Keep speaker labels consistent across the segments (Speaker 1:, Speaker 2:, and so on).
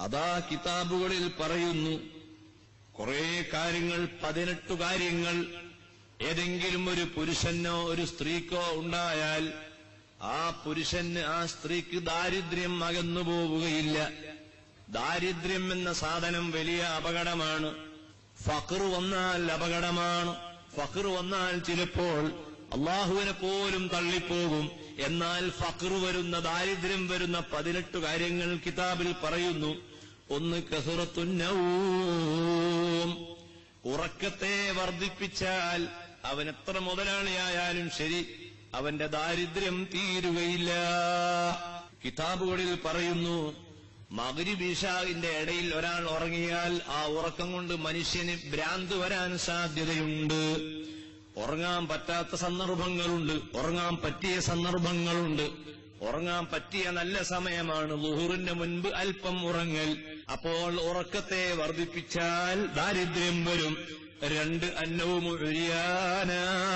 Speaker 1: അതാ കിതാബുകളിൽ പറയുന്നു കുറെ കാര്യങ്ങൾ പതിനെട്ടു കാര്യങ്ങൾ ഏതെങ്കിലും ഒരു പുരുഷനോ ഒരു സ്ത്രീക്കോ ഉണ്ടായാൽ ആ പുരുഷന് ആ സ്ത്രീക്ക് ദാരിദ്ര്യം അകന്നു പോവുകയില്ല ദാരിദ്ര്യം എന്ന സാധനം വലിയ അപകടമാണ് ഫഖർ വന്നാൽ അപകടമാണ് ഫഖർ വന്നാൽ ചിലപ്പോൾ അള്ളാഹുവിനെ പോലും തള്ളിപ്പോകും എന്നാൽ ഫഖർ വരുന്ന ദാരിദ്ര്യം വരുന്ന പതിനെട്ട് കാര്യങ്ങൾ കിതാബിൽ പറയുന്നു ഒന്ന് കസുറത്തുന്നവും ഉറക്കത്തെ വർദ്ധിപ്പിച്ചാൽ അവൻ എത്ര മുതലാളിയായാലും ശരി അവന്റെ ദാരിദ്ര്യം തീരുകയില്ല കിതാബുകളിൽ പറയുന്നു മകരിബീഷാവിന്റെ ഇടയിൽ ഒരാൾ ഉറങ്ങിയാൽ ആ ഉറക്കം കൊണ്ട് മനുഷ്യന് ഭ്രാന്ത് വരാൻ സാധ്യതയുണ്ട് ഉറങ്ങാൻ പറ്റാത്ത സന്ദർഭങ്ങളുണ്ട് ഉറങ്ങാൻ പറ്റിയ സന്ദർഭങ്ങളുണ്ട് ഉറങ്ങാൻ പറ്റിയ നല്ല സമയമാണ് ലുഹുറിന്റെ മുൻപ് അല്പം ഉറങ്ങൽ അപ്പോൾ ഉറക്കത്തെ വർദ്ധിപ്പിച്ചാൽ ദാരിദ്ര്യം വരും രണ്ട് അന്നവും ഒഴിയാന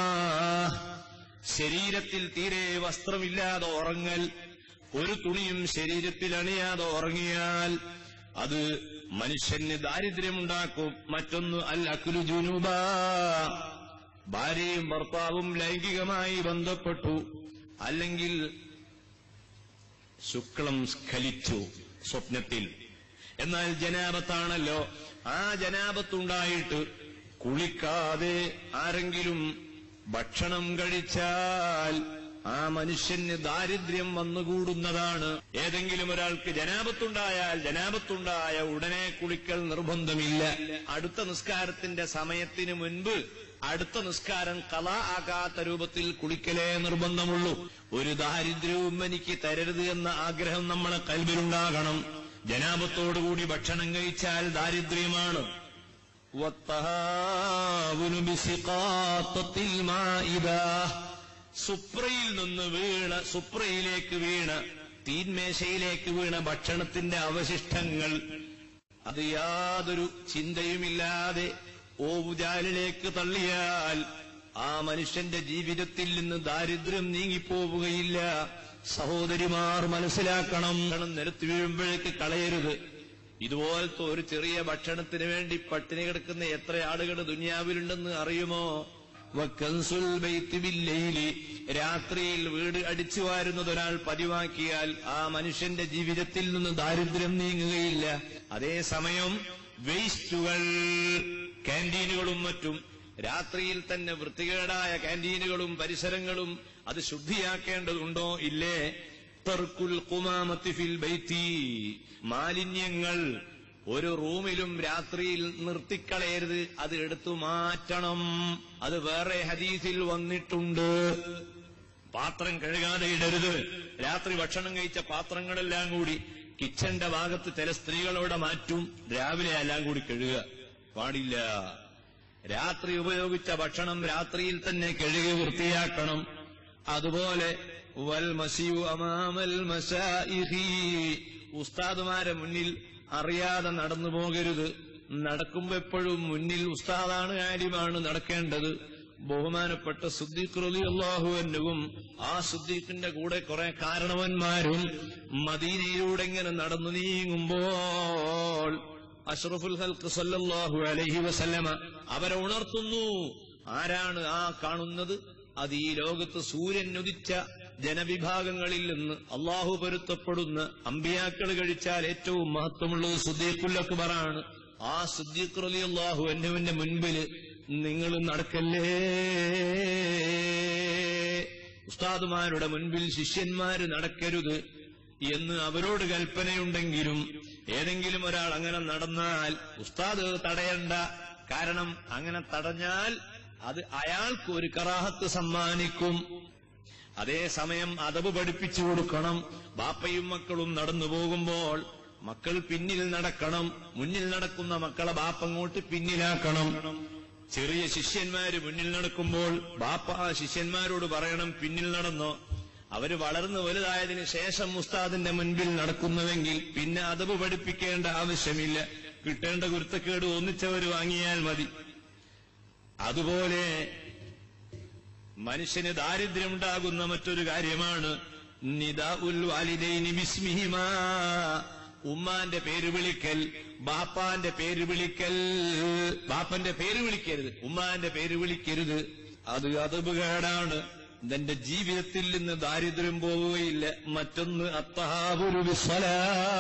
Speaker 1: ശരീരത്തിൽ തീരെ വസ്ത്രമില്ലാതെ ഉറങ്ങൽ ഒരു തുണിയും ശരീരത്തിൽ അണിയാതെ ഉറങ്ങിയാൽ അത് മനുഷ്യന് ദാരിദ്ര്യമുണ്ടാക്കും മറ്റൊന്ന് അൽ അക്കുലു ജുനുബ ഭാര്യയും ഭർത്താവും ലൈംഗികമായി ബന്ധപ്പെട്ടു അല്ലെങ്കിൽ ശുക്ലം സ്ഖലിച്ചു സ്വപ്നത്തിൽ എന്നാൽ ജനാപത്താണല്ലോ ആ ജനാപത്തുണ്ടായിട്ട് കുളിക്കാതെ ആരെങ്കിലും ഭക്ഷണം കഴിച്ചാൽ ആ മനുഷ്യന് ദാരിദ്ര്യം വന്നുകൂടുന്നതാണ് ഏതെങ്കിലും ഒരാൾക്ക് ജനാപത്തുണ്ടായാൽ ജനാപത്തുണ്ടായ ഉടനെ കുളിക്കൽ നിർബന്ധമില്ല അടുത്ത നിസ്കാരത്തിന്റെ സമയത്തിന് മുൻപ് അടുത്ത നിസ്കാരം കല ആകാത്ത രൂപത്തിൽ കുളിക്കലേ നിർബന്ധമുള്ളൂ ഒരു ദാരിദ്ര്യവും എനിക്ക് തരരുത് എന്ന ആഗ്രഹം നമ്മളെ കൽവിലുണ്ടാകണം ജനാപത്തോടുകൂടി ഭക്ഷണം കഴിച്ചാൽ ദാരിദ്ര്യമാണ് والتهاون بسقاطة المائدة സുപ്രയിൽ നിന്ന് വീണ സുപ്രയിലേക്ക് വീണ തീന്മേശയിലേക്ക് വീണ ഭക്ഷണത്തിന്റെ അവശിഷ്ടങ്ങൾ അത് യാതൊരു ചിന്തയുമില്ലാതെ ഓവുചാലിലേക്ക് തള്ളിയാൽ ആ മനുഷ്യന്റെ ജീവിതത്തിൽ നിന്ന് ദാരിദ്ര്യം നീങ്ങിപ്പോവുകയില്ല സഹോദരിമാർ മനസ്സിലാക്കണം നിരത്തി വീഴുമ്പോഴേക്ക് കളയരുത് ഇതുപോലത്തെ ഒരു ചെറിയ ഭക്ഷണത്തിന് വേണ്ടി പട്ടിണി കിടക്കുന്ന എത്ര ആളുകൾ ദുനിയാവിലുണ്ടെന്ന് അറിയുമോ വക്കൻസുൽ ബൈത്തി ബില്ലയില് രാത്രിയിൽ വീട് അടിച്ചു വാരുന്നത് ഒരാൾ പതിവാക്കിയാൽ ആ മനുഷ്യന്റെ ജീവിതത്തിൽ നിന്ന് ദാരിദ്ര്യം നീങ്ങുകയില്ല അതേസമയം വേസ്റ്റുകൾ ക്യാൻറ്റീനുകളും മറ്റും രാത്രിയിൽ തന്നെ വൃത്തികേടായ ക്യാൻറ്റീനുകളും പരിസരങ്ങളും അത് ശുദ്ധിയാക്കേണ്ടതുണ്ടോ ഇല്ലേ തർക്കുൽ കുമാമത്തി ഫിൽ ബൈത്തി മാലിന്യങ്ങൾ ഒരു റൂമിലും രാത്രിയിൽ നിർത്തിക്കളയരുത് അത് എടുത്തു മാറ്റണം അത് വേറെ ഹദീസിൽ വന്നിട്ടുണ്ട് പാത്രം കഴുകാതെ ഇടരുത് രാത്രി ഭക്ഷണം കഴിച്ച പാത്രങ്ങളെല്ലാം കൂടി കിച്ചന്റെ ഭാഗത്ത് ചില സ്ത്രീകളോടെ മാറ്റും രാവിലെ എല്ലാം കൂടി കഴുകുക പാടില്ല രാത്രി ഉപയോഗിച്ച ഭക്ഷണം രാത്രിയിൽ തന്നെ കഴുകി വൃത്തിയാക്കണം അതുപോലെ വൽ മസിയു അമാമൽ മസാഇഹി ഉസ്താദുമാരെ മുന്നിൽ അറിയാതെ നടന്നു പോകരുത് നടക്കുമ്പോ എപ്പോഴും മുന്നിൽ ഉസ്താദാണ് കാര്യമാണ് നടക്കേണ്ടത് ബഹുമാനപ്പെട്ട സുദ്ദീഖ് റളിയല്ലാഹു അൻഹുവും ആ സുദ്ദീഖിന്റെ കൂടെ കുറെ കാരണവന്മാരും മദീനയിലൂടെ ഇങ്ങനെ നടന്നു നീങ്ങുമ്പോൾ അഷ്റഫുൽ ഹൽക്ക് സല്ലല്ലാഹു അലൈഹി വസല്ലമ അവരെ ഉണർത്തുന്നു ആരാണ് ആ കാണുന്നത് അത് ഈ ലോകത്ത് സൂര്യൻ ഉദിച്ച ജനവിഭാഗങ്ങളിൽ നിന്ന് അള്ളാഹു പൊരുത്തപ്പെടുന്ന അമ്പിയാക്കൾ കഴിച്ചാൽ ഏറ്റവും മഹത്വമുള്ളത് സുദ്ദീഖുൽ അക്ബറാണ് ആ സുദ്ദീഖ് റളിയല്ലാഹു അൻഹുവിന്റെ മുൻപിൽ നിങ്ങൾ നടക്കല്ലേ ഉസ്താദുമാരുടെ മുൻപിൽ ശിഷ്യന്മാര് നടക്കരുത് എന്ന് അവരോട് കൽപ്പനയുണ്ടെങ്കിലും ഏതെങ്കിലും ഒരാൾ അങ്ങനെ നടന്നാൽ ഉസ്താദ് തടയണ്ട കാരണം അങ്ങനെ തടഞ്ഞാൽ അത് അയാൾക്ക് ഒരു കറാഹത്ത് സമ്മാനിക്കും അതേസമയം അതവ് പഠിപ്പിച്ചു കൊടുക്കണം ബാപ്പയും മക്കളും നടന്നു പോകുമ്പോൾ മക്കൾ പിന്നിൽ നടക്കണം മുന്നിൽ നടക്കുന്ന മക്കളെ ബാപ്പങ്ങോട്ട് പിന്നിലാക്കണം ചെറിയ ശിഷ്യന്മാര് മുന്നിൽ നടക്കുമ്പോൾ ബാപ്പ ആ ശിഷ്യന്മാരോട് പറയണം പിന്നിൽ നടന്നോ അവര് വളർന്നു വലുതായതിനു ശേഷം ഉസ്താദിന്റെ മുൻപിൽ നടക്കുന്നുവെങ്കിൽ പിന്നെ അതവ് പഠിപ്പിക്കേണ്ട ആവശ്യമില്ല കിട്ടേണ്ട കുരുത്തക്കേട് ഒന്നിച്ചവര് വാങ്ങിയാൽ മതി അതുപോലെ മനുഷ്യന് ദാരിദ്ര്യമുണ്ടാകുന്ന മറ്റൊരു കാര്യമാണ് നിദാ ഉൽ വാലിദൈനി ബിസ്മിഹിമാ ഉമ്മാന്റെ പേര് വിളിക്കൽ ബാപ്പാന്റെ പേര് വിളിക്കൽ ബാപ്പന്റെ പേര് വിളിക്കരുത് ഉമ്മാന്റെ പേര് വിളിക്കരുത് അത് അതബുകേടാണ് നിന്റെ ജീവിതത്തിൽ നിന്ന് ദാരിദ്ര്യം പോവുകയില്ല മറ്റൊന്ന് അത്തഹാബുരു വിസ്വലാ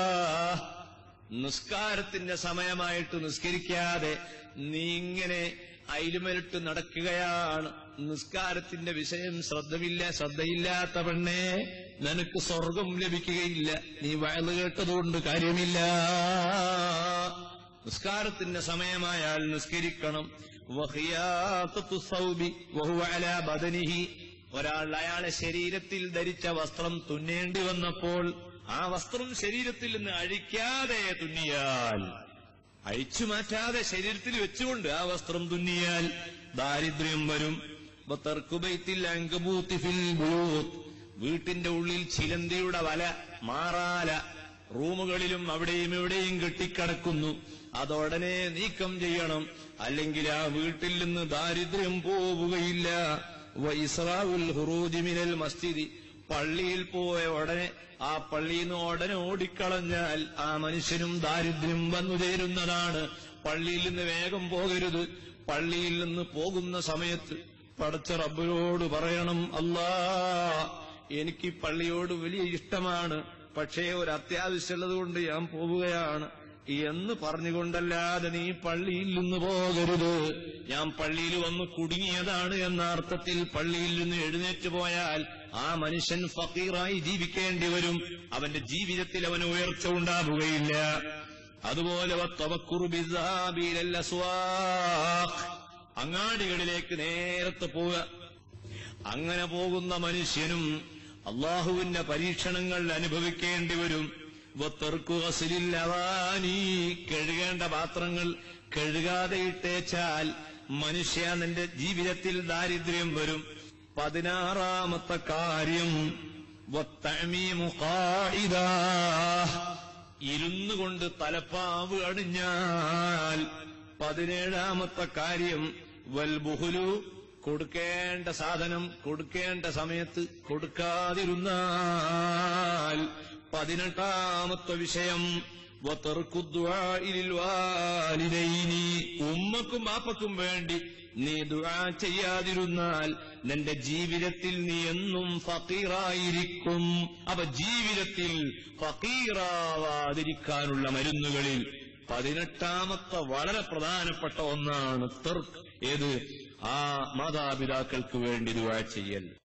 Speaker 1: നിസ്കാരത്തിന്റെ സമയമായിട്ട് നിസ്കരിക്കാതെ നീ ഇങ്ങനെ അയിലുമലിട്ട് നടക്കുകയാണ് നിസ്കാരത്തിന്റെ വിഷയം ശ്രദ്ധമില്ല ശ്രദ്ധയില്ലാത്ത പെണ്ണെ നിനക്ക് സ്വർഗം ലഭിക്കുകയില്ല നീ വയല് കേട്ടതുകൊണ്ട് കാര്യമില്ല നിസ്കാരത്തിന്റെ സമയമായാൽ നിസ്കരിക്കണം വഹിയാത്തത്തു സൗബി വഹുവ അലാ ബദനിഹി ഒരാൾ അയാളെ ശരീരത്തിൽ ധരിച്ച വസ്ത്രം തുന്നേണ്ടി വന്നപ്പോൾ ആ വസ്ത്രം ശരീരത്തിൽ നിന്ന് അഴിക്കാതെ തുന്നിയാൽ അഴിച്ചു മാറ്റാതെ ശരീരത്തിൽ വെച്ചുകൊണ്ട് ആ വസ്ത്രം തുന്നിയാൽ ദാരിദ്ര്യം വരും ബത്തർക്കുബൈത്തിൽ അങ്കബൂത്തി ഫിൽ ബുയൂത്ത് വീട്ടിന്റെ ഉള്ളിൽ ചിലന്തിയുടെ വല മാറാല റൂമുകളിലും അവിടെയും ഇവിടെയും കെട്ടിക്കിടക്കുന്നു അതോടനെ നീക്കം ചെയ്യണം അല്ലെങ്കിൽ ആ വീട്ടിൽ നിന്ന് ദാരിദ്ര്യം പോവുകയില്ല വൈസ്രാവുൽ ഹുറൂജി മിനൽ മസ്ജിദി പള്ളിയിൽ പോയ ഉടനെ ആ പള്ളിയിൽ നിന്ന് ഉടനെ ഓടിക്കളഞ്ഞാൽ ആ മനുഷ്യനും ദാരിദ്ര്യം വന്നു ചേരുന്നതാണ് പള്ളിയിൽ നിന്ന് വേഗം പോകരുത് പള്ളിയിൽ നിന്ന് പോകുന്ന സമയത്ത് പടച്ച റബ്ബിനോട് പറയണം അല്ലാ എനിക്ക് ഈ പള്ളിയോട് വലിയ ഇഷ്ടമാണ് പക്ഷേ ഒരു അത്യാവശ്യമുള്ളത് കൊണ്ട് ഞാൻ പോവുകയാണ് എന്ന് പറഞ്ഞുകൊണ്ടല്ലാതെ നീ പള്ളിയിൽ നിന്ന് പോകരുത് ഞാൻ പള്ളിയിൽ വന്ന് കുടുങ്ങിയതാണ് എന്ന അർത്ഥത്തിൽ പള്ളിയിൽ നിന്ന് എഴുന്നേറ്റ് പോയാൽ ആ മനുഷ്യൻ ഫക്കീറായി ജീവിക്കേണ്ടി വരും അവന്റെ ജീവിതത്തിൽ അവന് ഉയർച്ച ഉണ്ടാവുകയില്ല അതുപോലെ വത്തവക്കുറു ബിസ്സാബിലൽ അസ്വാഖ്. അങ്ങാടികളിലേക്ക് നേരത്തെ പോവുക അങ്ങനെ പോകുന്ന മനുഷ്യനും അള്ളാഹുവിന്റെ പരീക്ഷണങ്ങൾ അനുഭവിക്കേണ്ടി വരും വത്തെറുക്കുവസിലില്ലവാനീ കഴുകേണ്ട പാത്രങ്ങൾ കഴുകാതെ ഇട്ടേച്ചാൽ മനുഷ്യ നിന്റെ ജീവിതത്തിൽ ദാരിദ്ര്യം വരും പതിനാറാമത്തെ കാര്യം വത്തമീമു ഖാഇദാ. ഇരുന്നു കൊണ്ട് തലപ്പാവ് അണിഞ്ഞാൽ പതിനേഴാമത്തെ കാര്യം വൽബുഹുലു കൊടുക്കേണ്ട സാധനം കൊടുക്കേണ്ട സമയത്ത് കൊടുക്കാതിരുന്നാൽ പതിനെട്ടാമത്തെ വിഷയം വതർക്കുദ്ദുആഇലിൽ വാലിദൈനി. ഉമ്മക്കും ബാപ്പക്കും വേണ്ടി നീ ദുആ ചെയ്യാതിരുന്നാൽ നിന്റെ ജീവിതത്തിൽ നീ എന്നും ഫക്കീറായിരിക്കും അപ്പൊ ജീവിതത്തിൽ ഫക്കീറാവാതിരിക്കാനുള്ള മരുന്നുകളിൽ പതിനെട്ടാമത്തെ വളരെ പ്രധാനപ്പെട്ട ഒന്നാണ് തെർക്ക് ഏത് ആ മാതാപിതാക്കൾക്ക് വേണ്ടി ദുആ ചെയ്യൽ